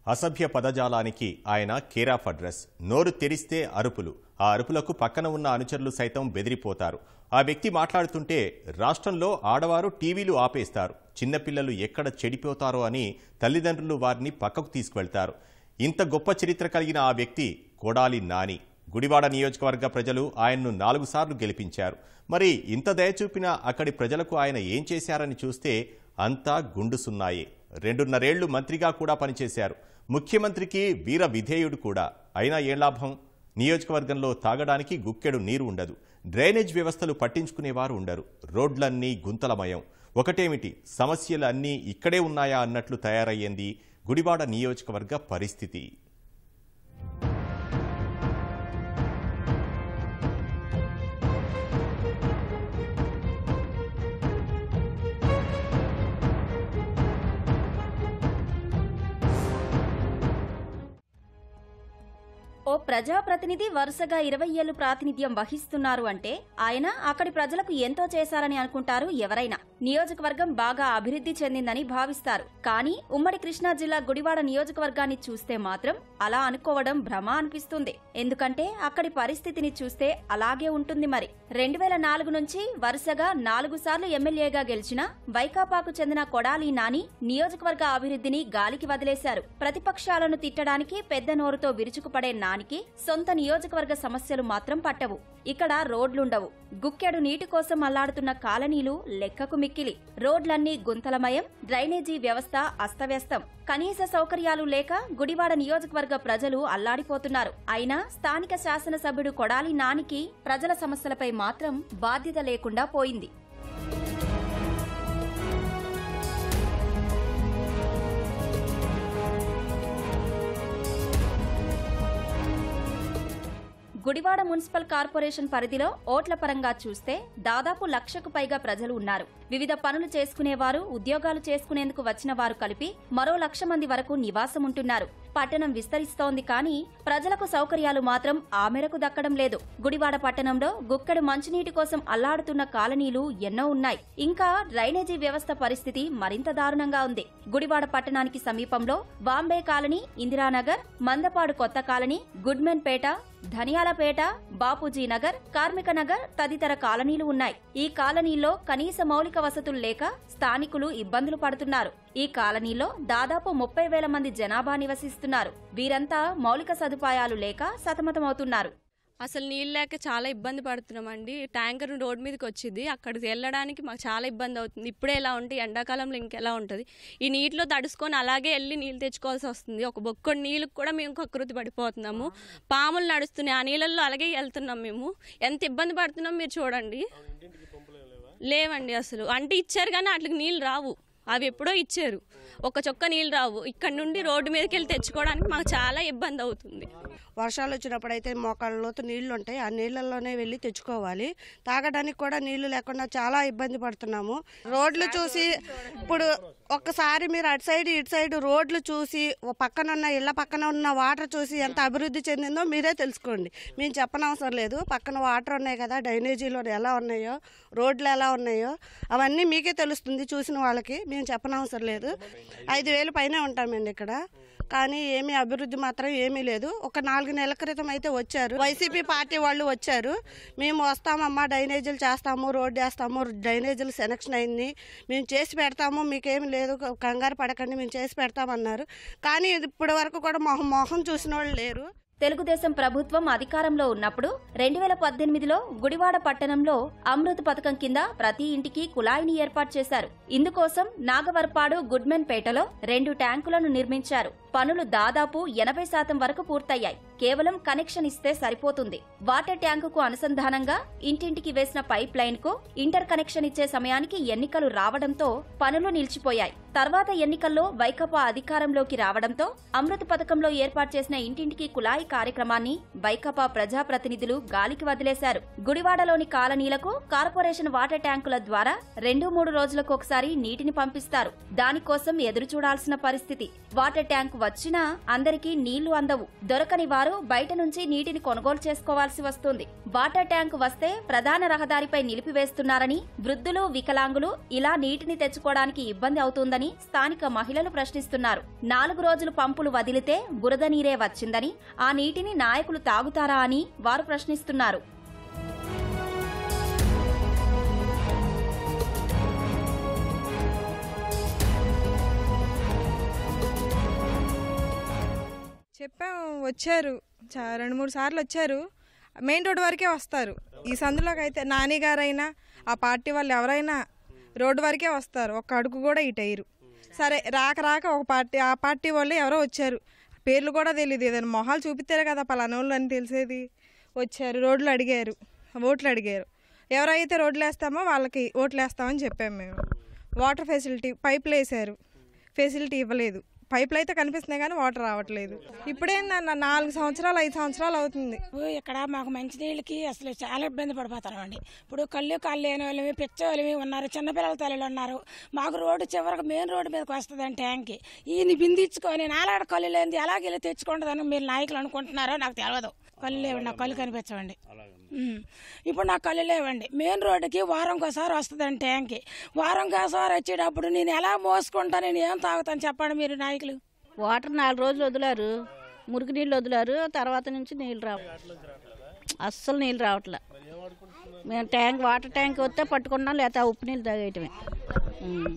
అసభ్య పదజాలానికి ఆయన care of address నోరు తెరిస్తే అరుపులు ఆ అరుపులకు పక్కన ఉన్న అనుచరులు సైతం బెదిరిపోతారు ఆ వ్యక్తి మాట్లాడుతుంటే రాష్ట్రంలో ఆడవారు టీవీలు ఆపేస్తారు చిన్నపిల్లలు ఎక్కడ చెడిపోతారో అని తల్లిదండ్రులు వారిని పక్కకు తీసుకువెళ్తారు ఇంత గొప్ప చరిత్ర కలిగిన ఆ వ్యక్తి కొడాలి నాని గుడివాడ నియోజకవర్గ ప్రజలు ఆయన్ను నాలుగు సార్లు గెలిపించారు మరి ఇంత దయ చూపిన అక్కడి ప్రజలకు ఆయన ఏం చేశారని చూస్తే అంతా గుండు సున్నాయే రెండున్నరేళ్లు మంత్రిగా కూడా పనిచేశారు ముఖ్యమంత్రికి వీర విధేయుడు కూడా అయినా ఏ లాభం నియోజకవర్గంలో తాగడానికి గుక్కెడు నీరు ఉండదు డ్రైనేజ్ వ్యవస్థలు పట్టించుకునేవారు ఉండరు రోడ్లన్నీ గుంతలమయం ఒకటేమిటి సమస్యలు అన్నీ ఇక్కడే ఉన్నాయా అన్నట్లు తయారయ్యింది గుడివాడ నియోజకవర్గ పరిస్థితి ఓ ప్రజాప్రతినిధి వరుసగా ఇరవై ఏళ్లు ప్రాతినిధ్యం వహిస్తున్నారు అంటే ఆయన అక్కడి ప్రజలకు ఎంతో చేశారని అనుకుంటారు ఎవరైనా నియోజకవర్గం బాగా అభివృద్ధి చెందిందని భావిస్తారు కానీ ఉమ్మడి కృష్ణా జిల్లా గుడివాడ నియోజకవర్గాన్ని చూస్తే మాత్రం అలా అనుకోవడం భ్రమ అనిపిస్తుంది ఎందుకంటే అక్కడి పరిస్థితిని చూస్తే అలాగే ఉంటుంది మరి రెండు వేల నాలుగు నుంచి వరుసగా నాలుగు సార్లు ఎమ్మెల్యేగా గెలిచిన వైకాపాకు చెందిన కొడాలి నాని నియోజకవర్గ అభివృద్ధిని గాలికి వదిలేశారు ప్రతిపక్షాలను తిట్టడానికి పెద్ద నోరుతో విరుచుకుపడే నానికి సొంత నియోజకవర్గ సమస్యలు మాత్రం పట్టవు ఇక్కడ రోడ్లుండవు గుక్కెడు నీటి కోసం అల్లాడుతున్న కాలనీలు లెక్కకు మిక్కిలి రోడ్లన్నీ గుంతలమయం డ్రైనేజీ వ్యవస్థ అస్తవ్యస్తం కనీస సౌకర్యాలు లేక గుడివాడ నియోజకవర్గ ప్రజలు అల్లాడిపోతున్నారు అయినా స్థానిక శాసనసభ్యుడు కొడాలి నానికి ప్రజల సమస్యలపై మాత్రం బాధ్యత లేకుండా పోయింది గుడివాడ మున్సిపల్ కార్పొరేషన్ పరిధిలో ఓట్ల పరంగా చూస్తే దాదాపు లక్షకు పైగా ప్రజలు ఉన్నారు వివిధ పనులు చేసుకునేవారు ఉద్యోగాలు చేసుకునేందుకు వచ్చిన వారు కలిపి మరో లక్ష మంది వరకు నివాసం ఉంటున్నారు పట్టణం విస్తరిస్తోంది కానీ ప్రజలకు సౌకర్యాలు మాత్రం ఆ మేరకు దక్కడం లేదు గుడివాడ పట్టణంలో గుక్కడు మంచినీటి కోసం అల్లాడుతున్న కాలనీలు ఎన్నో ఉన్నాయి ఇంకా డ్రైనేజీ వ్యవస్థ పరిస్థితి మరింత దారుణంగా ఉంది గుడివాడ పట్టణానికి సమీపంలో బాంబే కాలనీ ఇందిరానగర్ మందపాడు కొత్త కాలనీ గుడ్మెన్పేట ధనియాలపేట బాపూజీ నగర్ కార్మిక నగర్ తదితర కాలనీలు ఉన్నాయి ఈ కాలనీల్లో కనీస మౌలిక వసతులు లేక స్థానికులు ఇబ్బందులు పడుతున్నారు ఈ కాలనీలో దాదాపు ముప్పై వేల మంది జనాభా నివసిస్తున్నారు వీరంతా మౌలిక సదుపాయాలు లేక సతమతమవుతున్నారు అసలు నీళ్ళు లేక చాలా ఇబ్బంది పడుతున్నామండి ట్యాంకర్ రోడ్ మీదకి వచ్చింది అక్కడికి వెళ్ళడానికి మాకు చాలా ఇబ్బంది అవుతుంది ఇప్పుడే ఎలా ఉంటే ఎండాకాలంలో ఇంకెలా ఉంటుంది ఈ నీటిలో తడుసుకొని అలాగే వెళ్ళి నీళ్ళు తెచ్చుకోవాల్సి వస్తుంది ఒక బొక్కడు నీళ్ళకి కూడా మేము కకృతి పడిపోతున్నాము పాములు నడుస్తున్నాయి ఆ నీళ్ళల్లో అలాగే వెళ్తున్నాం మేము ఎంత ఇబ్బంది పడుతున్నాం మీరు చూడండి లేవండి అసలు అంటే ఇచ్చారు కానీ వాటికి నీళ్ళు రావు అవి ఎప్పుడో ఇచ్చారు ఒక చొక్క నీళ్ళు రావు ఇక్కడ నుండి రోడ్డు మీదకి వెళ్ళి తెచ్చుకోవడానికి మాకు చాలా ఇబ్బంది అవుతుంది వర్షాలు వచ్చినప్పుడు అయితే మోకాళ్ళ లోతు నీళ్లు ఉంటాయి ఆ నీళ్ళల్లోనే వెళ్ళి తెచ్చుకోవాలి తాగడానికి కూడా నీళ్లు లేకుండా చాలా ఇబ్బంది పడుతున్నాము రోడ్లు చూసి ఇప్పుడు ఒక్కసారి మీరు అటు సైడ్ ఇటు సైడ్ రోడ్లు చూసి ఓ పక్కన ఉన్న ఇళ్ళ పక్కన ఉన్న వాటర్ చూసి ఎంత అభివృద్ధి చెందిందో మీరే తెలుసుకోండి మేము చెప్పనవసరం లేదు పక్కన వాటర్ ఉన్నాయి కదా డ్రైనేజీలో ఎలా ఉన్నాయో రోడ్లు ఎలా ఉన్నాయో అవన్నీ మీకే తెలుస్తుంది చూసిన వాళ్ళకి మేము చెప్పనవసరం లేదు ఐదు వేలు పైనే ఉంటామండి ఇక్కడ కానీ ఏమీ అభివృద్ధి మాత్రం ఏమీ లేదు ఒక నాలుగు నెలల క్రితం అయితే వచ్చారు వైసీపీ పార్టీ వాళ్ళు వచ్చారు మేము వస్తామమ్మా డ్రైనేజీలు చేస్తాము రోడ్డు వేస్తాము డ్రైనేజీలు సెలక్షన్ అయింది మేము చేసి పెడతాము మీకేమి లేదు కంగారు పడకండి మేము చేసి పెడతామన్నారు కానీ ఇప్పటి వరకు కూడా మొహం మొహం చూసిన వాళ్ళు లేరు తెలుగుదేశం ప్రభుత్వం అధికారంలో ఉన్నప్పుడు రెండు వేల పద్దెనిమిదిలో గుడివాడ పట్టణంలో అమృత్ పథకం కింద ప్రతి ఇంటికి కుళాయిని ఏర్పాటు చేశారు ఇందుకోసం నాగవర్పాడు గుడ్మెన్ పేటలో రెండు ట్యాంకులను నిర్మించారు పనులు దాదాపు ఎనభై శాతం వరకు పూర్తయ్యాయి కేవలం కనెక్షన్ ఇస్తే సరిపోతుంది వాటర్ ట్యాంకుకు అనుసంధానంగా ఇంటింటికి వేసిన పైప్ లైన్ కు ఇంటర్ కనెక్షన్ ఇచ్చే సమయానికి ఎన్నికలు రావడంతో పనులు నిలిచిపోయాయి తర్వాత ఎన్నికల్లో వైకపా అధికారంలోకి రావడంతో అమృత్ పథకంలో ఏర్పాటు చేసిన ఇంటింటికి కుళాయి కార్యక్రమాన్ని వైకపా ప్రజాప్రతినిధులు గాలికి వదిలేశారు గుడివాడలోని కాలనీలకు కార్పొరేషన్ వాటర్ ట్యాంకుల ద్వారా రెండు మూడు రోజులకు ఒకసారి నీటిని పంపిస్తారు దానికోసం ఎదురు చూడాల్సిన పరిస్థితి వాటర్ ట్యాంక్ వచ్చినా అందరికీ నీళ్లు అందవు దొరకని వారు బయట నుంచి నీటిని కొనుగోలు చేసుకోవాల్సి వస్తుంది వాటర్ ట్యాంక్ వస్తే ప్రధాన రహదారిపై నిలిపివేస్తున్నారని వృద్ధులు వికలాంగులు ఇలా నీటిని తెచ్చుకోవడానికి ఇబ్బంది అవుతుందని స్థానిక మహిళలు ప్రశ్నిస్తున్నారు నాలుగు రోజులు పంపులు వదిలితే బురద నీరే వచ్చిందని ఆ నీటిని నాయకులు తాగుతారా అని వారు ప్రశ్నిస్తున్నారు చెప్పాం వచ్చారు చా రెండు మూడు సార్లు వచ్చారు మెయిన్ రోడ్ వరకే వస్తారు ఈ సందులోకి అయితే నాని గారైనా ఆ పార్టీ వాళ్ళు ఎవరైనా రోడ్డు వరకే వస్తారు ఒక్క అడుగు కూడా ఇటయ్యరు సరే రాక రాక ఒక పార్టీ ఆ పార్టీ వాళ్ళు ఎవరో వచ్చారు పేర్లు కూడా తెలియదు ఏదైనా మొహాలు చూపిస్తారే కదా పలానా వాళ్ళు అని తెలిసేది వచ్చారు రోడ్లు అడిగారు ఓట్లు అడిగారు ఎవరైతే రోడ్లు వేస్తామో వాళ్ళకి ఓట్లు వేస్తామని చెప్పాము మేము వాటర్ ఫెసిలిటీ పైపులు వేసారు ఫెసిలిటీ ఇవ్వలేదు పైపులు అయితే కనిపిస్తున్నాయి కానీ వాటర్ రావట్లేదు ఇప్పుడేందన్న నాలుగు సంవత్సరాలు ఐదు సంవత్సరాలు అవుతుంది ఇప్పుడు ఇక్కడ మాకు మంచినీళ్ళకి అసలు చాలా ఇబ్బంది పడిపోతున్నామండి ఇప్పుడు కళ్ళు కాళ్ళు లేని వాళ్ళమి పిచ్చ వాళ్ళమి ఉన్నారు చిన్నపిల్లల తల్లులు ఉన్నారు మాకు రోడ్డు చివరికి మెయిన్ రోడ్డు మీదకి వస్తుందండి ట్యాంక్కి ఈయన బిందించుకొని నాలాడ కళ్ళు లేనిది ఎలాగ వెళ్ళి తెచ్చుకుంటుందని మీరు నాయకులు అనుకుంటున్నారో నాకు తెలియదు కళ్ళు లేవండి నాకు కళ్ళు కనిపించవండి ఉమ్. ఇప్పుడు నాకు కళ్ళు లేవండి మెయిన్ రోడ్డుకి వారంకి ఒకసారి వస్తుందండి ట్యాంక్కి వారంకి ఒకసారి వచ్చేటప్పుడు నేను ఎలా మోసుకుంటా నేను ఏం తాగుతాను చెప్పండి మీరు నాయకులు వాటర్ నాలుగు రోజులు వదిలారు మురికి నీళ్ళు వదిలారు తర్వాత నుంచి నీళ్ళు రావు అస్సలు నీళ్ళు రావట్లే మేము ట్యాంక్ వాటర్ ట్యాంక్ వస్తే పట్టుకున్నాం లేకపోతే ఆ ఉప్పు నీళ్ళు తాగేయటమే ఉమ్.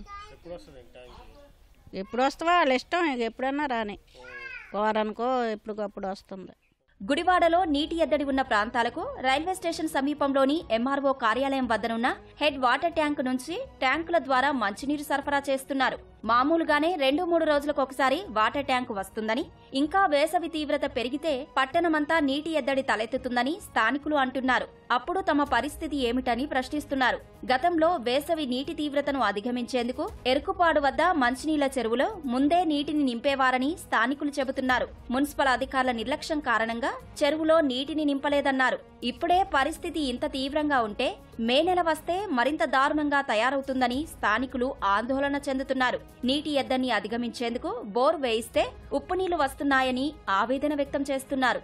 ఎప్పుడు వస్తావా వాళ్ళ ఇష్టం ఇక ఎప్పుడన్నా రాని వారానికో ఎప్పటికప్పుడు వస్తుంది గుడివాడలో నీటి ఎద్దడి ఉన్న ప్రాంతాలకు రైల్వే స్టేషన్ సమీపంలోని ఎంఆర్ఓ కార్యాలయం వద్దనున్న హెడ్ వాటర్ ట్యాంక్ నుంచి ట్యాంకుల ద్వారా మంచినీరు సరఫరా చేస్తున్నారు మామూలుగానే రెండు మూడు రోజులకు ఒకసారి వాటర్ ట్యాంకు వస్తుందని ఇంకా వేసవి తీవ్రత పెరిగితే పట్టణమంతా నీటి ఎద్దడి తలెత్తుతుందని స్థానికులు అంటున్నారు అప్పుడు తమ పరిస్థితి ఏమిటని ప్రశ్నిస్తున్నారు గతంలో వేసవి నీటి తీవ్రతను అధిగమించేందుకు ఎరుకుపాడు వద్ద మంచినీళ్ల చెరువులో ముందే నీటిని నింపేవారని స్థానికులు చెబుతున్నారు మున్సిపల్ అధికారుల నిర్లక్ష్యం కారణంగా చెరువులో నీటిని నింపలేదన్నారు ఇప్పుడే పరిస్థితి ఇంత తీవ్రంగా ఉంటే మే నెల వస్తే మరింత దారుణంగా తయారవుతుందని స్థానికులు ఆందోళన చెందుతున్నారు నీటి ఎద్దడిని అధిగమించేందుకు బోర్ వేయిస్తే ఉప్పు నీళ్లు వస్తున్నాయని ఆవేదన వ్యక్తం చేస్తున్నారు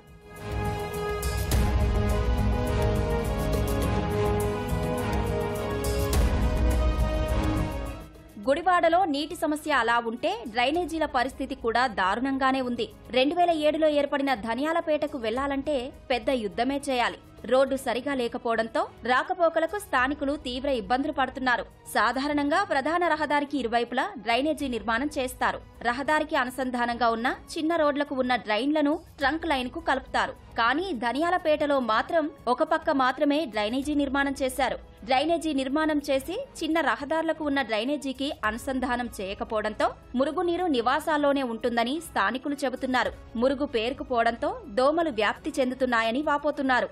గుడివాడలో నీటి సమస్య అలా ఉంటే డ్రైనేజీల పరిస్థితి కూడా దారుణంగానే ఉంది రెండు వేల ఏడులో ఏర్పడిన ధనియాలపేటకు వెళ్లాలంటే పెద్ద యుద్ధమే చేయాలి రోడ్డు సరిగా లేకపోవడంతో రాకపోకలకు స్థానికులు తీవ్ర ఇబ్బందులు పడుతున్నారు సాధారణంగా ప్రధాన రహదారికి ఇరువైపులా డ్రైనేజీ నిర్మాణం చేస్తారు రహదారికి అనుసంధానంగా ఉన్న చిన్న రోడ్లకు ఉన్న డ్రైన్లను ట్రంక్ లైన్ కు కలుపుతారు కానీ ధనియాలపేటలో మాత్రం ఒక పక్క మాత్రమే డ్రైనేజీ నిర్మాణం చేశారు డ్రైనేజీ నిర్మాణం చేసి చిన్న రహదారులకు ఉన్న డ్రైనేజీకి అనుసంధానం చేయకపోవడంతో మురుగునీరు నివాసాల్లోనే ఉంటుందని స్థానికులు చెబుతున్నారు మురుగు పేరుకుపోవడంతో దోమలు వ్యాప్తి చెందుతున్నాయని వాపోతున్నారు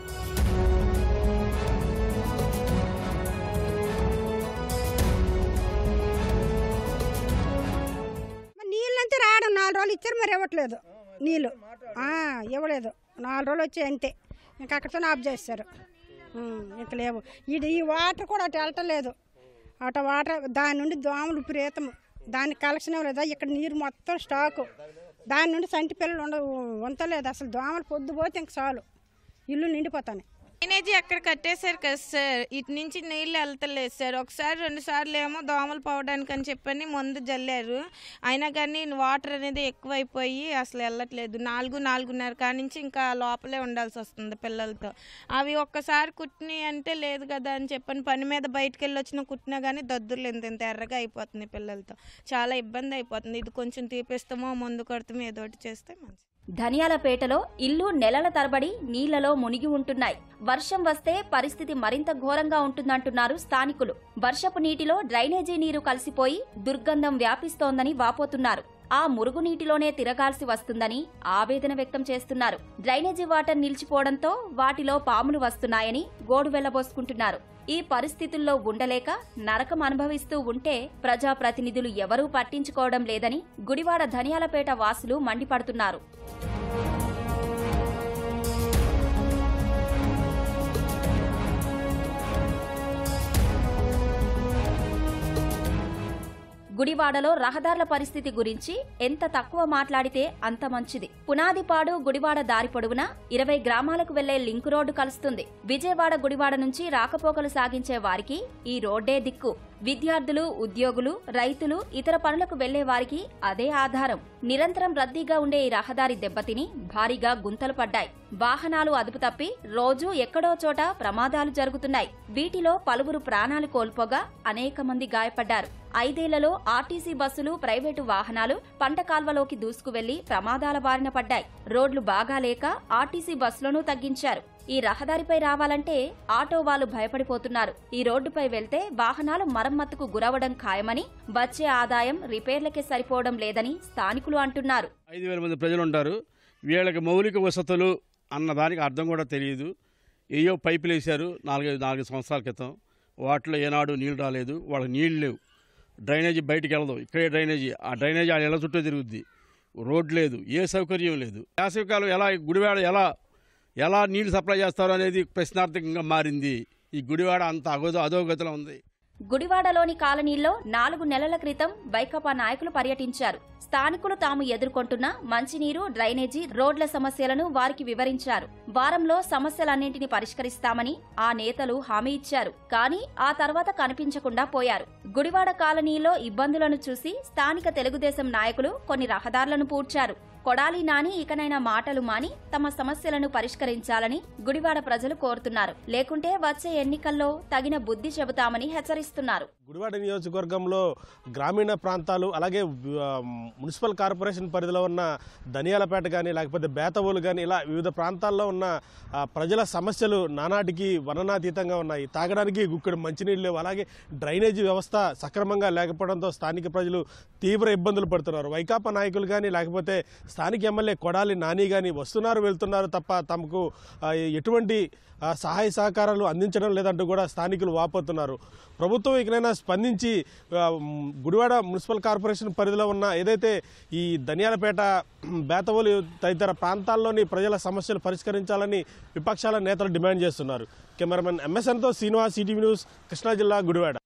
మరి నీళ్ళంతా రావడం నాలుగు రోజులు ఇచ్చారు మరి ఇవ్వట్లేదు నీళ్ళు ఆ, ఇవ్వలేదు నాలుగు రోజులు వచ్చాయి అంతే ఇంకా అక్కడితో ఆఫ్ చేస్తారు ఉమ్, ఇంక లేవు ఇది ఈ వాటర్ కూడా అటు వెళ్ళటలేదు అటు వాటర్ దాని నుండి దోమలు విపరీతము దానికి కలెక్షన్ ఇవ్వలేదు ఇక్కడ నీరు మొత్తం స్టాకు దాని నుండి సంటి పిల్లలు ఉండ ఉంటలేదు అసలు దోమలు పొద్దు పోతే ఇంక చాలు ఇల్లు నిండిపోతాయి డ్రైనేజీ అక్కడ కట్టేశారు కదా సార్ ఇటు నుంచి నీళ్ళు వెళ్తలేదు సార్ ఒకసారి రెండు సార్లు ఏమో దోమలు పోవడానికి అని చెప్పని ముందు జల్లారు అయినా కానీ వాటర్ అనేది ఎక్కువైపోయి అసలు వెళ్ళట్లేదు నాలుగు నాలుగున్నర కాడి నుంచి ఇంకా లోపలే ఉండాల్సి వస్తుంది పిల్లలతో అవి ఒక్కసారి కుట్టిని అంటే లేదు కదా అని చెప్పని పని మీద బయటకు వెళ్ళి వచ్చిన కుట్టినా కానీ దద్దుర్లు ఇంత ఇంత ఎర్రగా అయిపోతుంది పిల్లలతో చాలా ఇబ్బంది అయిపోతుంది ఇది కొంచెం తీపిస్తామో ముందు కొడతామో ఏదో ఒకటి చేస్తే మంచిది ధనియాలపేటలో ఇల్లు నెలల తరబడి నీళ్లలో మునిగి ఉంటున్నాయి వర్షం వస్తే పరిస్థితి మరింత ఘోరంగా ఉంటుందంటున్నారు స్థానికులు వర్షపు నీటిలో డ్రైనేజీ నీరు కలిసిపోయి దుర్గంధం వ్యాపిస్తోందని వాపోతున్నారు ఆ మురుగునీటిలోనే తిరగాల్సి వస్తుందని ఆవేదన వ్యక్తం చేస్తున్నారు డ్రైనేజీ వాటర్ నిలిచిపోవడంతో వాటిలో పాములు వస్తున్నాయని గోడు వెళ్లబోసుకుంటున్నారు ఈ పరిస్థితుల్లో ఉండలేక నరకం అనుభవిస్తూ ఉంటే ప్రజాప్రతినిధులు ఎవరూ పట్టించుకోవడం లేదని గుడివాడ ధనియాలపేట వాసులు మండిపడుతున్నారు గుడివాడలో రహదారుల పరిస్థితి గురించి ఎంత తక్కువ మాట్లాడితే అంత మంచిది పునాదిపాడు గుడివాడ దారి పొడవునా ఇరవై గ్రామాలకు వెళ్లే లింక్ రోడ్డు కలుస్తుంది విజయవాడ గుడివాడ నుంచి రాకపోకలు సాగించే వారికి ఈ రోడ్డే దిక్కు విద్యార్థులు ఉద్యోగులు రైతులు ఇతర పనులకు వెళ్లే వారికి అదే ఆధారం నిరంతరం రద్దీగా ఉండే ఈ రహదారి దెబ్బతిని భారీగా గుంతలు పడ్డాయి వాహనాలు అదుపు తప్పి రోజూ ఎక్కడో చోట ప్రమాదాలు జరుగుతున్నాయి వీటిలో పలువురు ప్రాణాలు కోల్పోగా అనేక మంది గాయపడ్డారు ఐదేళ్లలో ఆర్టీసీ బస్సులు ప్రైవేటు వాహనాలు పంట కాల్వలోకి దూసుకువెళ్లి ప్రమాదాల బారిన పడ్డాయి రోడ్లు బాగా లేక ఆర్టీసీ బస్సులను తగ్గించారు ఈ రహదారిపై రావాలంటే ఆటో వాళ్ళు భయపడిపోతున్నారు ఈ రోడ్డుపై వెళ్తే వాహనాలు మరమ్మతుకు గురవడం ఖాయమని వచ్చే ఆదాయం రిపేర్లకే సరిపోవడం లేదని స్థానికులు అంటున్నారు ఐదు వేల మంది ప్రజలు ఉంటారు వీళ్ళకి మౌలిక వసతులు అన్న దానికి అర్థం కూడా తెలియదు ఏయో పైపులు వేశారు నాలుగైదు నాలుగు సంవత్సరాల క్రితం వాటిలో ఏనాడు నీళ్ళు రాలేదు వాళ్ళకి నీళ్ళు లేవు డ్రైనేజీ బయటికి వెళ్ళదు ఇక్కడే డ్రైనేజీ ఆ డ్రైనేజీ ఆ నెల చుట్టూ తిరుగుద్ది రోడ్ లేదు ఏ సౌకర్యం లేదు వేసవికాలం ఎలా గుడివాడ ఎలా ఎలా నీళ్లు సప్లై చేస్తారో అనేది ప్రశ్నార్థకంగా మారింది ఈ గుడివాడ అంత అగోదో అధోగతిలో ఉంది గుడివాడలోని కాలనీల్లో నాలుగు నెలల క్రితం వైకాపా నాయకులు పర్యటించారు స్థానికులు తాము ఎదుర్కొంటున్న మంచినీరు డ్రైనేజీ రోడ్ల సమస్యలను వారికి వివరించారు వారంలో సమస్యలన్నింటినీ పరిష్కరిస్తామని ఆ నేతలు హామీ ఇచ్చారు కానీ ఆ తర్వాత కనిపించకుండా పోయారు గుడివాడ కాలనీలో ఇబ్బందులను చూసి స్థానిక తెలుగుదేశం నాయకులు కొన్ని రహదారులను పూడ్చారు కొడాలి నాని ఇకనైనా మాటలు మాని తమ సమస్యలను పరిష్కరించాలని గుడివాడ ప్రజలు కోరుతున్నారు లేకుంటే వచ్చే ఎన్నికల్లో తగిన బుద్ధి చెబుతామని హెచ్చరిస్తున్నారు గుడివాడ నియోజకవర్గంలో గ్రామీణ ప్రాంతాలు అలాగే ఆ, మున్సిపల్ కార్పొరేషన్ పరిధిలో ఉన్న ధనియాలపేట కానీ లేకపోతే బేతవోలు కానీ ఇలా వివిధ ప్రాంతాల్లో ఉన్న ఆ, ప్రజల సమస్యలు నానాటికి వర్ణనాతీతంగా ఉన్నాయి తాగడానికి గుక్కడు మంచినీళ్ళు లేవు అలాగే డ్రైనేజీ వ్యవస్థ సక్రమంగా లేకపోవడంతో స్థానిక ప్రజలు తీవ్ర ఇబ్బందులు పడుతున్నారు వైకాపా నాయకులు కానీ లేకపోతే స్థానిక ఎమ్మెల్యే కొడాలి నాని కానీ వస్తున్నారు వెళ్తున్నారు తప్ప తమకు ఆ, ఎటువంటి ఆ, సహాయ సహకారాలు అందించడం లేదంటూ కూడా స్థానికులు వాపోతున్నారు ప్రభుత్వం ఇకనైనా స్పందించి ఆ, మ్, గుడివాడ మున్సిపల్ కార్పొరేషన్ పరిధిలో ఉన్న ఏదైతే ఈ ధనియాలపేట బేతవోలు తదితర ప్రాంతాల్లోని ప్రజల సమస్యలు పరిష్కరించాలని విపక్షాల నేతలు డిమాండ్ చేస్తున్నారు కెమెరామెన్ ఎంఎస్ఎన్తో శ్రీనివాస్ ఈటీవీ న్యూస్ కృష్ణా జిల్లా గుడివాడ